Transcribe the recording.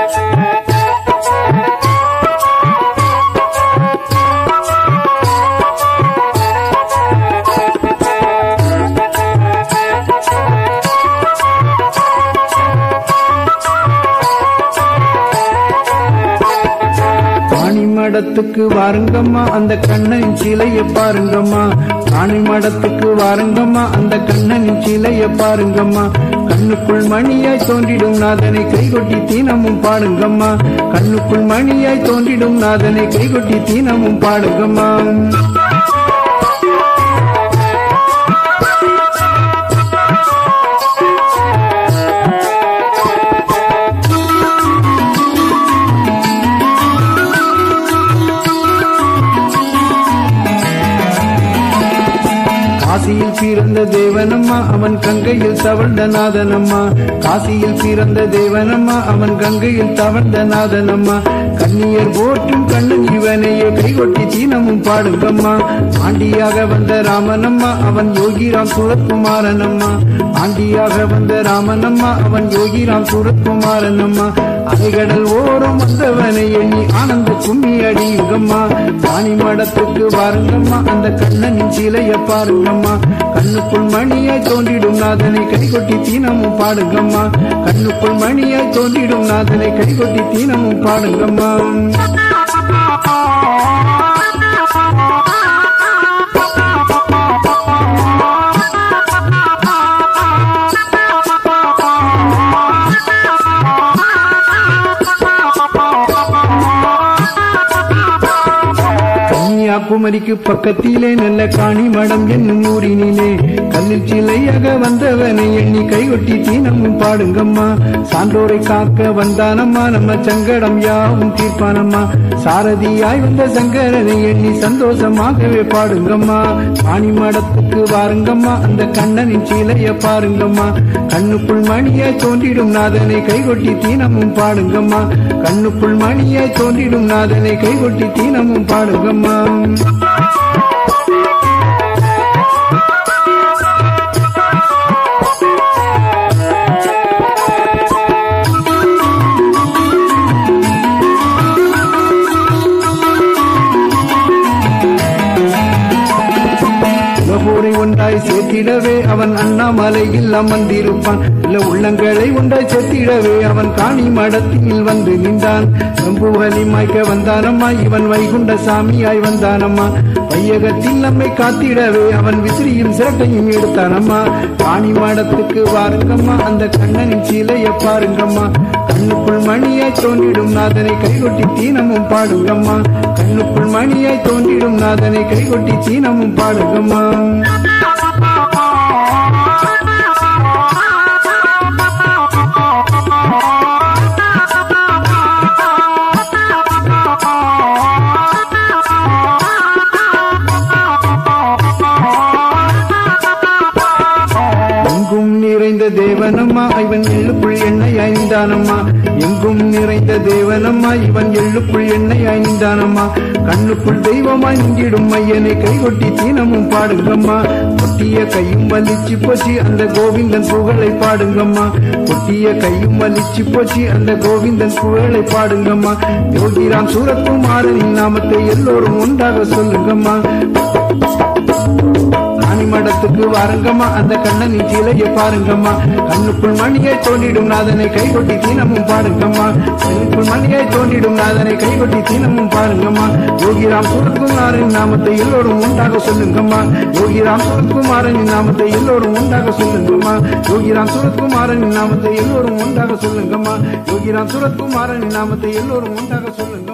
மடத்துக்கு வாருங்கம்மா அந்த கண்ணனின் சிலைய பாருங்கம்மா காணி மடத்துக்கு வாருங்கம்மா அந்த கண்ணனின் சிலைய பாருங்கம்மா கண்ணுக்குள் மணியாய் தோன்றிடும் நாதனை கைகொட்டி தீனமும் பாடுங்கம்மா கண்ணுக்குள் மணியாய் தோன்றிடும் நாதனை கைகொட்டி தீனமும் பாடுங்கம்மா காசியில் பிறந்த தேவனம்மா அவன் கங்கையில் தவழ்ந்த நாதனம்மா காசியில் பிறந்த தேவனம்மா அவன் கங்கையில் தவழ்ந்த நாதனம்மா கண்ணியர் போற்றும் கண்ணன் இவனையே கைகொட்டி தீனமும் பாடுங்கம்மா ஆண்டியாக வந்த ராமனம்மா அவன் யோகிராம் சூரத்குமாரனம்மா ஆண்டியாக வந்த ராமனம்மா அவன் யோகிராம் சூரத்குமாரனம்மா அலைகடல் ஓரம் வந்தவனை எண்ணி ஆனந்த கும்மி அடியுங்கம்மா பாணி மடத்துக்கு வாருங்கம்மா அந்த கண்ணனின் சிலைய பாருங்கம்மா கண்ணுக்குள் மணியாய் தோன்றிடும் நாதனை கைகொட்டி தீனமும் பாடுங்கம்மா கண்ணுக்குள் மணியாய் தோன்றிடும் நாதனை கைகொட்டி தீனமும் பாடுங்கம்மா கன்னியாகுமரிக்கு பக்கத்திலே நல்ல காணி மடம் என்னும் ஊரினிலே கல்லில் சிலையாக வந்தவனை எண்ணி கைகொட்டி தீனமும் பாடுங்கம்மா சான்றோரை காக்க வந்தானம்மா நம்ம சங்கடம் யாவும் தீர்ப்பானம்மா சாரதியாய் வந்த சங்கரனை எண்ணி சந்தோஷமாகவே பாடுங்கம்மா காணி மடத்துக்கு வாருங்கம்மா அந்த கண்ணனின் சிலைய பாருங்கம்மா கண்ணுக்குள் மணியாய் தோன்றிடும் நாதனை கைகொட்டி தீனமும் பாடுங்கம்மா கண்ணுக்குள் மணியாய் தோன்றிடும் நாதனை கைகொட்டி தீனமும் பாடுங்கம்மா உலகோரை ஒன்றாய் சேர்த்திடவே அவன் அண்ணாமலையில் அமர்ந்திருப்பான் இல்ல உள்ளங்களை ஒன்றாய் சேர்த்திடவே அவன் காணி மடத்தில் வந்து நின்றான் நம்புகலி மாய்க்க வந்தானம்மா இவன் வைகுண்ட சாமியாய் வந்தானம்மா வையகத்தில் நம்மை காத்திடவே அவன் விசிறியும் சிரட்டையும் எடுத்தானம்மா காணி மடத்துக்கு வாருங்கம்மா அந்த கண்ணனின் சிலைய பாருங்கம்மா கண்ணுக்குள் மணியாய் தோன்றிடும் நாதனை கைகொட்டி தீனமும் பாடுங்கம்மா கண்ணுக்குள் மணியாய் தோன்றிடும் நாதனை கைகொட்டி தீனமும் பாடுங்கம்மா எங்கும் நிறைந்த தேவனம்மா இவன் எள்ளுக்குள் எண்ணெய் ஐந்தானம்மா எங்கும் நிறைந்த தேவனம்மா இவன் எள்ளுக்குள் எண்ணெய் ஐந்தானம்மா கண்ணுக்குள் தெய்வமாய் நின்றிடும் மையனை கைகொட்டி தீனமும் பாடுங்கம்மா கொட்டிய கையும் வலிச்சு போச்சு அந்த கோவிந்தன் புகழை பாடுங்கம்மா கொட்டிய கையும் வலிச்சு போச்சு அந்த கோவிந்தன் புகழை பாடுங்கம்மா யோகிராம் சூரத்குமாரனின் நாமத்தை எல்லோரும் ஒன்றாக சொல்லுங்கம்மா காணி மடத்துக்கு வாருங்கம்மா அந்த கண்ணனின் சிலையை பாருங்கம்மா கண்ணுக்குள் மணியை தோண்டிடும் நாதனை கைகொட்டி தீனமும் பாருங்கம்மா கண்ணுக்குள் மணியை தோண்டிடும் நாதனை கைகொட்டி தீனமும் பாருங்கம்மா யோகிராம் சூரத்குமாரின் நாமத்தை எல்லோரும் உண்டாக சொல்லுங்கம்மா யோகிராம் சூரத்குமாரனின் நாமத்தை எல்லோரும் உண்டாக சொல்லுங்கம்மா யோகிராம் சூரத்குமாரனின் நாமத்தை எல்லோரும் உண்டாக சொல்லுங்கம்மா யோகிராம் சூரத்குமாரனின் நாமத்தை எல்லோரும் உண்டாக சொல்லுங்கம்மா